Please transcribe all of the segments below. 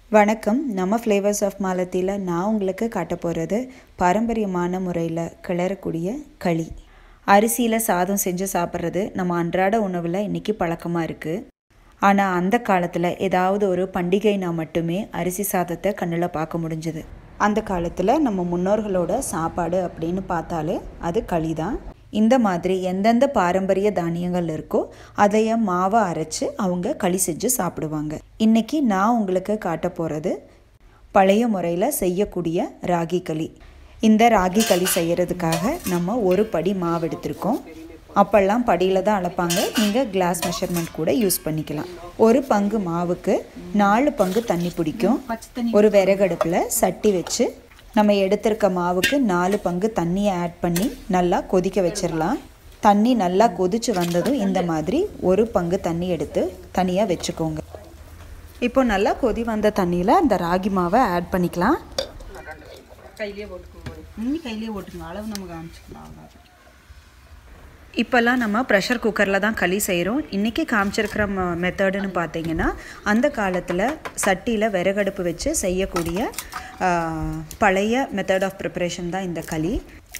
வணக்கம் நம்ம flavours of மாலத்தியில் நான் உங்களுக்கு காட்ட போகிறது பாரம்பரியமான முறையில் கிளறக்கூடிய களி அரிசியில் சாதம் செஞ்சு சாப்பிட்றது நம்ம அன்றாட உணவில் இன்றைக்கி பழக்கமாக இருக்குது ஆனால் அந்த காலத்தில் ஏதாவது ஒரு பண்டிகைனா மட்டுமே அரிசி சாதத்தை கண்ணில் பார்க்க முடிஞ்சுது அந்த காலத்தில் நம்ம முன்னோர்களோட சாப்பாடு அப்படின்னு பார்த்தாலே அது களி தான் இந்த மாதிரி எந்தெந்த பாரம்பரிய தானியங்கள் இருக்கோ அதைய மாவை அரைச்சு அவங்க களி செஞ்சு சாப்பிடுவாங்க இன்னைக்கு நான் உங்களுக்கு காட்ட போகிறது பழைய முறையில் செய்யக்கூடிய ராகி களி இந்த ராகி களி செய்யறதுக்காக நம்ம ஒரு படி மாவு எடுத்திருக்கோம் அப்போல்லாம் படியில் தான் அளப்பாங்க நீங்கள் கிளாஸ் மெஷர்மெண்ட் கூட யூஸ் பண்ணிக்கலாம் ஒரு பங்கு மாவுக்கு நாலு பங்கு தண்ணி பிடிக்கும் ஒரு விறகடுப்பில் சட்டி வச்சு நம்ம எடுத்திருக்க மாவுக்கு நாலு பங்கு தண்ணியை ஆட் பண்ணி நல்லா கொதிக்க வச்சிடலாம் தண்ணி நல்லா கொதிச்சு வந்ததும் இந்த மாதிரி ஒரு பங்கு தண்ணி எடுத்து தனியாக வச்சுக்கோங்க இப்போ நல்லா கொதி வந்த தண்ணியில் அந்த ராகி மாவை ஆட் பண்ணிக்கலாம் கையிலேயே போட்டுக்கோங்க இன்னி கையிலேயே போட்டுக்கோங்க அளவு நம்ம காமிச்சிக்கலாம் அவ்வளோதான் இப்போல்லாம் நம்ம ப்ரெஷர் குக்கரில் தான் களி செய்கிறோம் இன்றைக்கி காமிச்சிருக்கிற மெத்தடுன்னு பார்த்தீங்கன்னா அந்த காலத்தில் சட்டியில் விறகடுப்பு வச்சு செய்யக்கூடிய ஆ, பழைய மெத்தட் ஆஃப் ப்ரிப்பரேஷன் தான் இந்த களி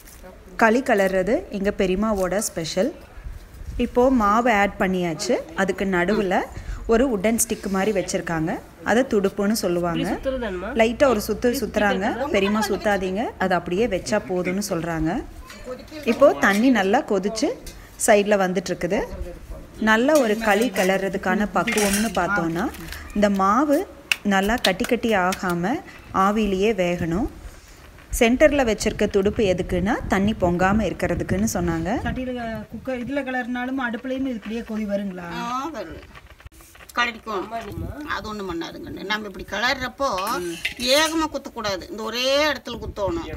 களி கலர்றது எங்கள் பெரியம்மாவோட ஸ்பெஷல் இப்போது மாவு ஆட் பண்ணியாச்சு அதுக்கு நடுவில் ஒரு உடன் ஸ்டிக் மாதிரி வச்சுருக்காங்க அதை துடுப்புன்னு சொல்லுவாங்க லைட்டாக ஒரு சுற்று சுற்றுறாங்க பெரியம்மா சுத்தாதீங்க அது அப்படியே வச்சா போதும்னு சொல்கிறாங்க இப்போது தண்ணி நல்லா கொதிச்சு சைடில் வந்துட்டுருக்குது நல்ல ஒரு களி கிளறதுக்கான பக்குவம்னு பார்த்தோன்னா இந்த மாவு நல்லா கட்டி கட்டி ஆகாமல் ஆவிலேயே வேகணும் சென்டரில் வச்சிருக்க துடுப்பு எதுக்குன்னா தண்ணி பொங்காமல் இருக்கிறதுக்குன்னு சொன்னாங்க சட்டியில் குக்கர் இதில் கலர்னாலும் அடுப்புலையும் இதுக்குள்ளேயே கொதி வருங்களா ஆ, வருது கலடிக்கும் அது ஒன்றும் பண்ணாதுங்க நம்ம இப்படி கிளறப்போ ஏகமாக குத்தக்கூடாது இந்த ஒரே இடத்துல குத்தணும்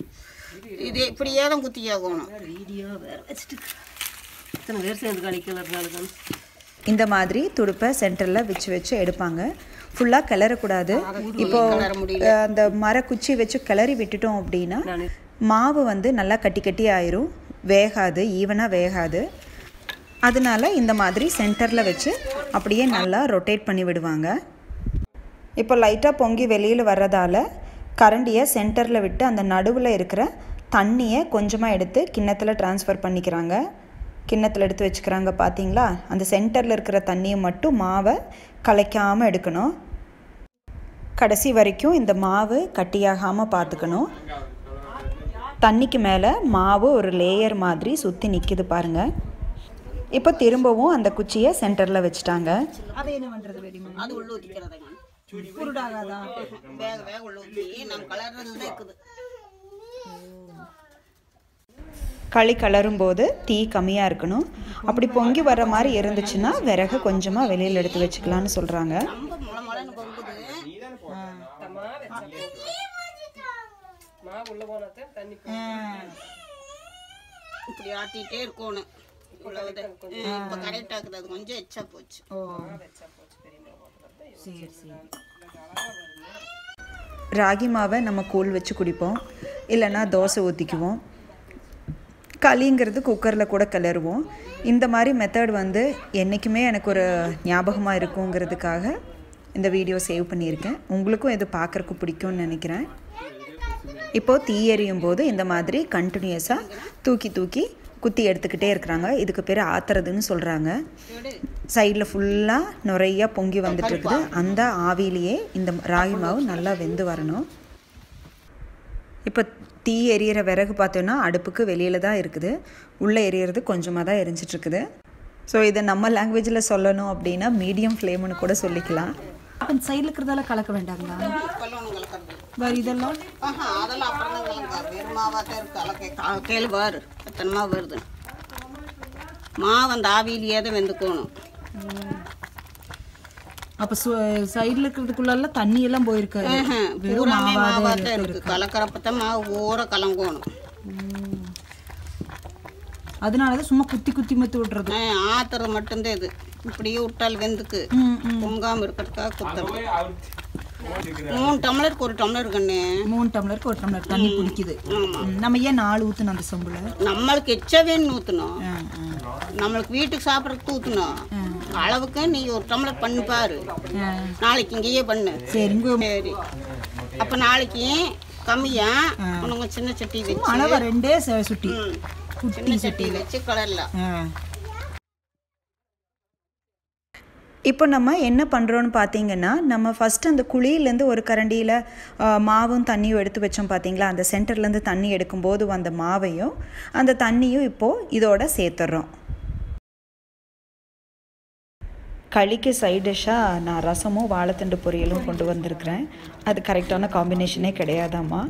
இது இப்படியே தான் குத்தி ஆகணும் வீடியோ வேற வச்சுட்டு இத்தனை பேர் சேர்ந்து கழிக்கலனால இந்த மாதிரி துடுப்பை சென்டரில் வச்சு வச்சு எடுப்பாங்க ஃபுல்லாக கிளறக்கூடாது இப்போ கிளற முடியல. அஹ், அந்த மரக்குச்சி வச்சு கிளறி விட்டுட்டோம் அப்படின்னா மாவு வந்து நல்லா கட்டி கட்டி ஆயிரும் வேகாது ஈவனாக வேகாது அதனால இந்த மாதிரி சென்டரில் வச்சு அப்படியே நல்லா ரொட்டேட் பண்ணி விடுவாங்க இப்போ லைட்டாக பொங்கி வெளியில் வர்றதால கரண்டியை சென்டரில் விட்டு அந்த நடுவில் இருக்கிற தண்ணியை கொஞ்சமாக எடுத்து கிண்ணத்தில் ட்ரான்ஸ்ஃபர் பண்ணிக்கிறாங்க கிண்ணத்தில் எடுத்து வச்சுக்கிறாங்க பார்த்தீங்களா அந்த சென்டரில் இருக்கிற தண்ணியை மட்டும் மாவை கலைக்காமல் எடுக்கணும் கடைசி வரைக்கும் இந்த மாவு கட்டியாகாமல் பார்த்துக்கணும் தண்ணிக்கு மேலே மாவு ஒரு லேயர் மாதிரி சுற்றி நிற்கிது பாருங்கள் இப்போ திரும்பவும் அந்த குச்சியை சென்டரில் வச்சுட்டாங்க அதை என்ன பண்ணுறது வெடிமா அது உள்ள ஊற்றிக்கிறதுங்க குருடாகாதா வேக வேக உள்ள ஊற்றி நம்ம கலர்றது தான் இருக்குது களி கலரும் போது தீ கம்மியாக இருக்கணும் அப்படி பொங்கி வர்ற மாதிரி இருந்துச்சுன்னா விறகு கொஞ்சமாக வெளியில் எடுத்து வச்சுக்கலான்னு சொல்கிறாங்க ரொம்ப முளை முளைன்னு பொங்குது இப்படி ஆட்டிகிட்டே இருக்கணும் இவ்வளவுதான். ஆ, இப்போ கரெக்டாக இருக்குது அது கொஞ்சம் எச்சா போச்சு ஓ சரி சரி ராகி மாவை நம்ம கூழ் வச்சு குடிப்போம் இல்லைன்னா தோசை ஊற்றிக்குவோம் களிங்கிறது குக்கரில் கூட கிளறுவோம் இந்த மாதிரி மெத்தட் வந்து என்றைக்குமே எனக்கு ஒரு ஞாபகமாக இருக்குங்கிறதுக்காக இந்த வீடியோ சேவ் பண்ணியிருக்கேன் உங்களுக்கும் இது பார்க்குறக்கு பிடிக்கும்னு நினைக்கிறேன் இப்போது தீ எரியும் போது இந்த மாதிரி கண்டினியூஸாக தூக்கி தூக்கி குத்தி எடுத்துக்கிட்டே இருக்கிறாங்க இதுக்கு பேர் ஆத்துறதுன்னு சொல்கிறாங்க சைடில் ஃபுல்லாக நிறையா பொங்கி வந்துட்டு இருக்குது அந்த ஆவியிலேயே இந்த ராகி மாவு நல்லா வெந்து வரணும் இப்போ தீ எரியிற விறகு பார்த்தோன்னா அடுப்புக்கு வெளியில் தான் இருக்குது உள்ளே எரியறது கொஞ்சமாக தான் எரிஞ்சிட்டு இருக்குது ஸோ இதை நம்ம லாங்குவேஜில் சொல்லணும் அப்படின்னா மீடியம் ஃப்ளேம்னு கூட சொல்லிக்கலாம் அப்போ சைடில் இருக்கிறதால கலக்க வேண்டாங்களா இப்பெல்லாம் ஒன்றும் கலக்கிறது இல்ல. வேறு இதெல்லாம் ஆஹா அதெல்லாம் அப்புறம் தான் கலக்காது வெறும் மாவாக தான் இருக்கு கலக்க கேளு பாரு எத்தனை மாவு வருது மாவு அந்த ஆவியிலேயே தான் வெந்துக்கணும் அப்போ சைடில் இருக்கிறதுக்குள்ள தண்ணி எல்லாம் போயிருக்காது வெறும் பூராமே மாவாக மாவாக தான் இருக்கு கலக்கிறப்ப தான் மாவு ஊற கலங்கணும் அதனால தான் சும்மா குத்தி குத்தி மத்து விட்றது ஆ, ஆத்துறது மட்டும்தான் இது இப்படியே விட்டால் வெந்துக்கு ம் ம் பொங்காமல் இருக்கிறதுக்காக குத்துறது மூணு டம்ளருக்கு ஒரு டம்ளர் கண்ணு மூணு டம்ளருக்கு ஒரு டம்ளர் தண்ணி பிடிக்குது ம், நம்ம ஏன் நாலு ஊற்றணும் அந்த சொம்பில் நம்மளுக்கு எச்ச வேணும்னு ஊற்றணும் ஆ ஆ நம்மளுக்கு வீட்டுக்கு சாப்பிட்றதுக்கு ஊற்றணும் ஆ அளவுக்கு நீ ஒரு டம்ளர் பண்ணு பாரு நாளைக்கு இங்கேயே பண்ணு சரி இங்கே சரி அப்போ நாளைக்கு கம்மியா உனக்கு சின்ன சட்டி வச்சு அளவா ரெண்டே ச- சுட்டி ம், குட்டி சின்ன சட்டி வச்சு கலரலாம் ஆ இப்போ நம்ம என்ன பண்ணுறோன்னு பார்த்தீங்கன்னா நம்ம ஃபஸ்ட்டு அந்த குழியிலேருந்து ஒரு கரண்டியில் மாவும் தண்ணியும் எடுத்து வச்சோம் பார்த்தீங்களா அந்த சென்டர்லேருந்து தண்ணி எடுக்கும்போது வந்த மாவையும் அந்த தண்ணியும் இப்போது இதோட சேர்த்துட்றோம் களிக்கு சைட் டிஷ்ஷாக நான் ரசமும் வாழைத்தண்டு பொரியலும் கொண்டு வந்திருக்கிறேன் அது கரெக்டான காம்பினேஷனே கிடையாதாம்மா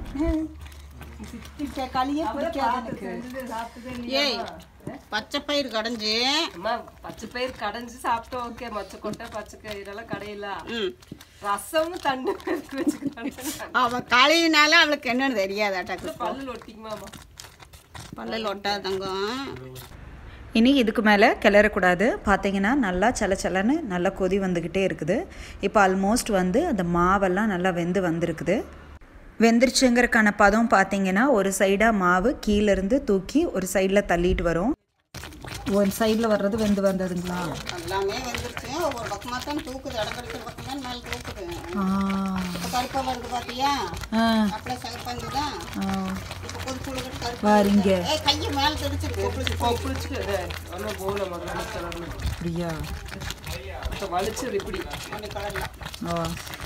களியே பிடிக்காது எனக்கு ஏய் பச்சை பயிர் கடைஞ்சு அம்மா பச்சை பயிர் கடைஞ்சு சாப்பிட்டோம் ஓகே மச்ச கொட்டை பச்சை பயிரெல்லாம் கடையில ம் ரசமும் தண்ணி எடுத்து வச்சுக்கிறாங்க அவன் களியினால அவளுக்கு என்னன்னு தெரியாதாட்டாக்கு பல்லுல ஒட்டிக்குமாமா பல்லில் ஒட்டாது தங்கம் இனி இதுக்கு மேலே கிளறக்கூடாது பார்த்தீங்கன்னா நல்லா சலச்சலன்னு நல்லா கொதி வந்துக்கிட்டே இருக்குது இப்போ ஆல்மோஸ்ட் வந்து அந்த மாவெல்லாம் நல்லா வெந்து வந்திருக்குது வெந்துருச்சுங்கிறக்கான பதம் பார்த்தீங்கன்னா ஒரு சைடாக மாவு கீழேருந்து தூக்கி ஒரு சைடில் தள்ளிட்டு வரும் ஒரு சைடில் வர்றது வெந்து வந்ததுங்களா எல்லாமே வந்துருச்சு ஒவ்வொரு பக்கமாக தான் தூக்குது இடம் கிடைக்கிற பக்கம் தான் மேலே தூக்குது ஆ இப்போ கருப்பாக வருது பார்த்தியா ஆ அப்படியே சிவப்பாந்து தான் ஆ இப்போ கொதிச்சு விழுகிட்டு கருப்பு வாரிங்க ஏய் கையை மேலே தெரிச்சிருக்கு குளிச்சுட்டு ஒன்றும் போகல முதல்ல கிளறணும் அப்படியா இப்போ வலிச்சது இப்படி அப்படி கலரலாம் ஓ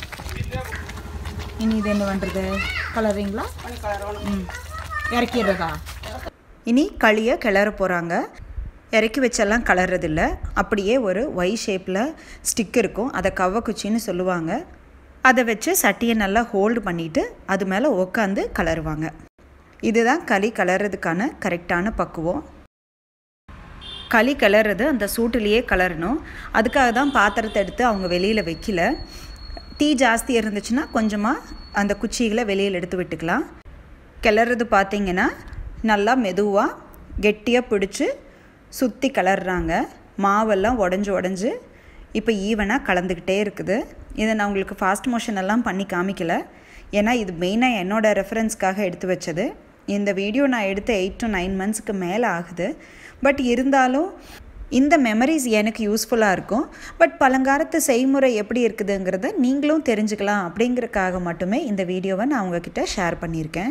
இனி இது என்ன பண்ணுறது கலரிங்களா பண்ணி கலரணும் ம் இறக்கிடுறதா இனி களியை கிளற போகிறாங்க இறக்கி வச்செல்லாம் கலர்றதில்ல அப்படியே ஒரு ஒய் ஷேப்பில் ஸ்டிக் இருக்கும் அதை கவ்வக்குச்சின்னு சொல்லுவாங்க அதை வச்சு சட்டியை நல்லா ஹோல்டு பண்ணிவிட்டு அது மேலே உக்காந்து கலருவாங்க இதுதான் களி கலர்றதுக்கான கரெக்டான பக்குவம் களி கிளறது அந்த சூட்டுலேயே கலரணும் அதுக்காக தான் பாத்திரத்தை எடுத்து அவங்க வெளியில் வைக்கல தீ ஜாஸ்தி இருந்துச்சுன்னா கொஞ்சமாக அந்த குச்சிகளை வெளியில் எடுத்து விட்டுக்கலாம் கிளறது பார்த்தீங்கன்னா நல்லா மெதுவாக கெட்டியாக பிடிச்சி சுற்றி கிளறாங்க மாவெல்லாம் உடஞ்சி உடஞ்சி இப்போ ஈவனாக கலந்துக்கிட்டே இருக்குது இதை நான் உங்களுக்கு ஃபாஸ்ட் மோஷன் எல்லாம் பண்ணி காமிக்கல ஏன்னா இது மெயினாக என்னோட ரெஃபரன்ஸ்க்காக எடுத்து வச்சது இந்த வீடியோ நான் எடுத்த எயிட் டு நைன் மந்த்ஸ்க்கு மேலே ஆகுது பட் இருந்தாலும் இந்த மெமரிஸ் எனக்கு யூஸ்ஃபுல்லாக இருக்கும் பட் பழங்காலத்து செய்முறை எப்படி இருக்குதுங்கிறத நீங்களும் தெரிஞ்சுக்கலாம் அப்படிங்கிறதுக்காக மட்டுமே இந்த வீடியோவை நான் உங்ககிட்ட ஷேர் பண்ணியிருக்கேன்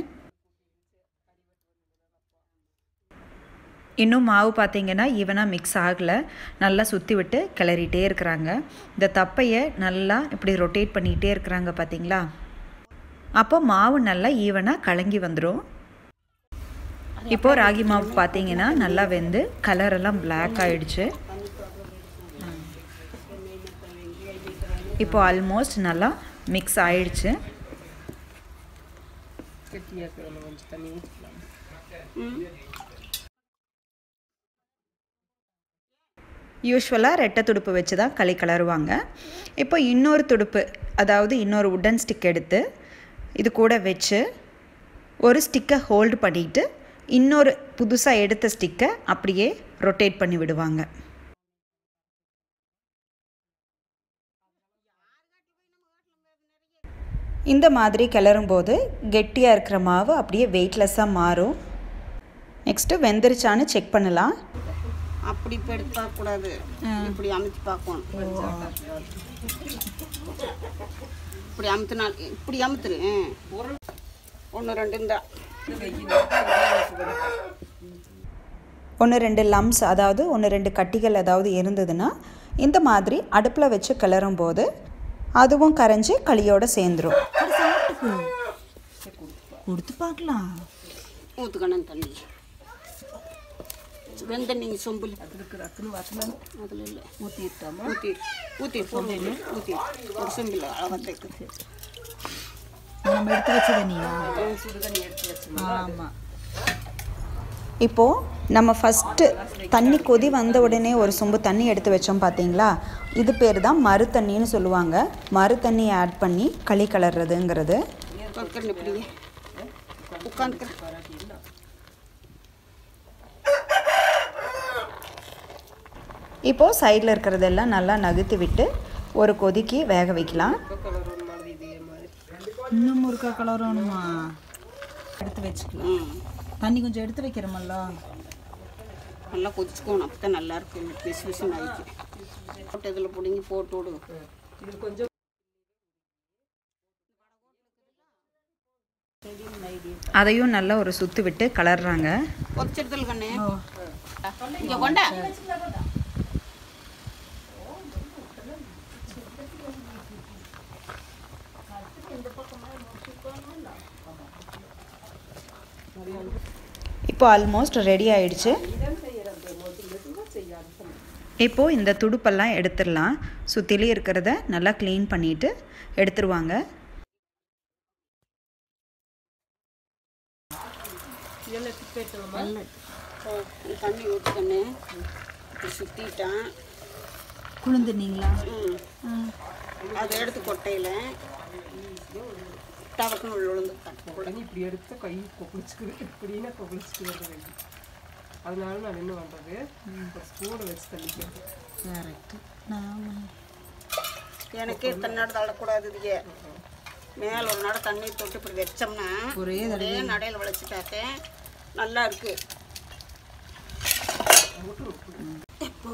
இன்னும் மாவு பார்த்தீங்கன்னா ஈவனாக மிக்ஸ் ஆகலை நல்லா சுற்றி விட்டு கிளறிட்டே இருக்கிறாங்க இந்த தப்பையை நல்லா இப்படி ரொட்டேட் பண்ணிகிட்டே இருக்கிறாங்க பார்த்தீங்களா அப்போ மாவு நல்லா ஈவனாக கலங்கி வந்துடும் இப்போது ராகி மாவு பார்த்தீங்கன்னா நல்லா வெந்து கலரெல்லாம் பிளாக் ஆயிடுச்சு இப்போ ஆல்மோஸ்ட் நல்லா மிக்ஸ் ஆயிடுச்சு கெட்டியாக இருக்கணும் கொஞ்சம் தண்ணி ஊற்றிக்கலாம் யூஸ்வலாக ரெட்டை துடுப்பு வச்சு தான் களி கலருவாங்க இப்போ இன்னொரு துடுப்பு அதாவது இன்னொரு உடன் ஸ்டிக் எடுத்து இது கூட வச்சு ஒரு ஸ்டிக்கை ஹோல்டு பண்ணிட்டு இன்னொரு புதுசாக எடுத்த ஸ்டிக்கை அப்படியே ரொட்டேட் பண்ணி விடுவாங்க இந்த மாதிரி கிளறும்போது கெட்டியாக இருக்கிற மாவு அப்படியே வெயிட்லெஸ்ஸாக மாறும் நெக்ஸ்ட்டு வெந்துருச்சான்னு செக் பண்ணலாம் அப்படி இப்போ எடுத்து பார்க்கக்கூடாது இப்படி அமுத்தி பார்க்கணும் இப்படி அமுத்துனால் இப்படி அமுத்துரு ஒன்று ரெண்டு இருந்தா ஒன்று ரெண்டு லம்ஸ் அதாவது ஒன்று ரெண்டு கட்டிகள் ஏதாவது இருந்ததுன்னா இந்த மாதிரி அடுப்பில் வச்சு கிளறும் போது அதுவும் கரைஞ்சி களியோட சேர்ந்துரும் அது சாப்பிட்டுக்கு கொடுத்து பார்க்கலாம் ஊற்றுக்கணும் தண்ணி வெந்த நீங்கள் சொம்பில் அதுக்கு ரக்குன்னு வரலாம் அதில் இல்லை ஊற்றிட்டோமா ஊற்றி ஊற்றி போட்டு ஊற்றி ஒரு சொம்பில் அளவாக தேக்கு நம்ம எடுத்து வச்ச தண்ணியா சுடுதண்ணி எடுத்து வச்சு ஆமாம் இப்போது நம்ம ஃபஸ்ட்டு தண்ணி கொதி வந்த உடனே ஒரு சொம்பு தண்ணி எடுத்து வச்சோம் பார்த்தீங்களா இது பேர் தான் மறு தண்ணின்னு சொல்லுவாங்க மறு தண்ணி ஆட் பண்ணி களி கலர்றதுங்கிறது உட்காந்து இப்படியே உட்காந்துக்கிறேன் இப்போது சைடில் இருக்கிறதெல்லாம் நல்லா நகர்த்தி விட்டு ஒரு கொதிக்கு வேக வைக்கலாம் கலர் மாதிரி இதே மாதிரி இன்னும் முறுக்கா கலரணுமா எடுத்து வச்சுக்கலாம் ம் தண்ணி கொஞ்சம் எடுத்து வைக்கிறோமல்ல நல்லா கொதிச்சுக்கணும் அப்போ தான் நல்லா இருக்கும் பிசு பிசுன்னு ஆயிடுச்சு போட்டு இதில் பிடுங்கி போட்டு விடு இது கொஞ்சம் அதையும் நல்லா ஒரு சுத்து விட்டு கலர்றாங்க கொதிச்சிடுதல் கண்ணு இங்கே கொண்டா இப்போ ஆல்மோஸ்ட் ரெடி ஆயிடுச்சு இப்போது இந்த துடுப்பெல்லாம் எடுத்துடலாம் சுற்றிலே இருக்கிறத நல்லா க்ளீன் பண்ணிவிட்டு எடுத்துருவாங்க நீ தண்ணி ஊற்றி கண்ணு இப்படி சுற்றிட்டான் குளிந்துனீங்களா ம் அதை எடுத்து கொட்டையில் டவக்குன்னு உள்ள விழுந்து தட்டு உடனே இப்படி எடுத்து கை கொப்பளிச்சுக்குது இப்படின்னா கொப்பளிச்சுக்கிறது வேண்டி அதனால நான் என்ன பண்ணுறது ஒரு ஸ்பூனை வச்சு தள்ளிக்கிறது கரெக்டு நான் எனக்கே தன்னோட தள்ளக்கூடாது இதுக்கு மேலே ஒரு நட தண்ணி தொட்டு இப்படி வச்சோம்னா ஒரே ஒரே நடையில் விளைச்சிட்டாத்தே நல்லா இருக்கு எப்போ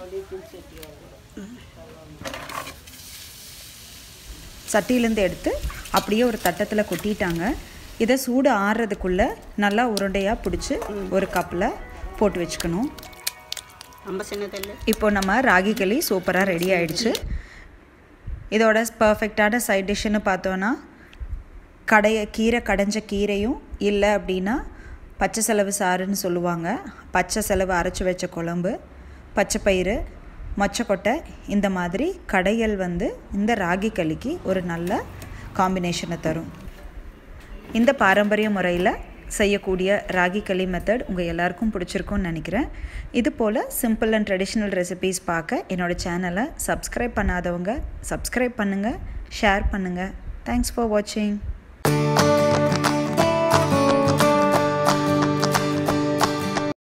சட்டியிலேருந்து எடுத்து அப்படியே ஒரு தட்டத்தில் கொட்டிட்டாங்க இதை சூடு ஆறுறதுக்குள்ளே நல்லா உருண்டையாக பிடிச்சி ஒரு கப்பில் போட்டு வச்சுக்கணும் ரொம்ப சின்ன தெல்லு இப்போ நம்ம ராகி களி சூப்பராக ரெடி ஆயிடுச்சு இதோட பர்ஃபெக்டான சைட் டிஷ்ஷுன்னு பார்த்தோன்னா கடைய கீரை கடைஞ்ச கீரையும் இல்லை அப்படின்னா பச்சை செலவு சாறுன்னு சொல்லுவாங்க பச்சை செலவு அரைச்சி வச்ச குழம்பு பச்சை பயிறு மொச்சக்கொட்டை இந்த மாதிரி கடையல் வந்து இந்த ராகி களிக்கு ஒரு நல்ல காம்பினேஷனை தரும் இந்த பாரம்பரிய முறையில் செய்யக்கூடிய ராகி களி மெத்தட் உங்கள் எல்லாருக்கும் பிடிச்சிருக்கும்னு நினைக்கிறேன் இது போல் சிம்பிள் அண்ட் ட்ரெடிஷ்னல் ரெசிபீஸ் பார்க்க என்னோடய சேனலை சப்ஸ்கிரைப் பண்ணாதவங்க சப்ஸ்கிரைப் பண்ணுங்கள் ஷேர் பண்ணுங்கள் தேங்க்ஸ் ஃபார் வாட்சிங்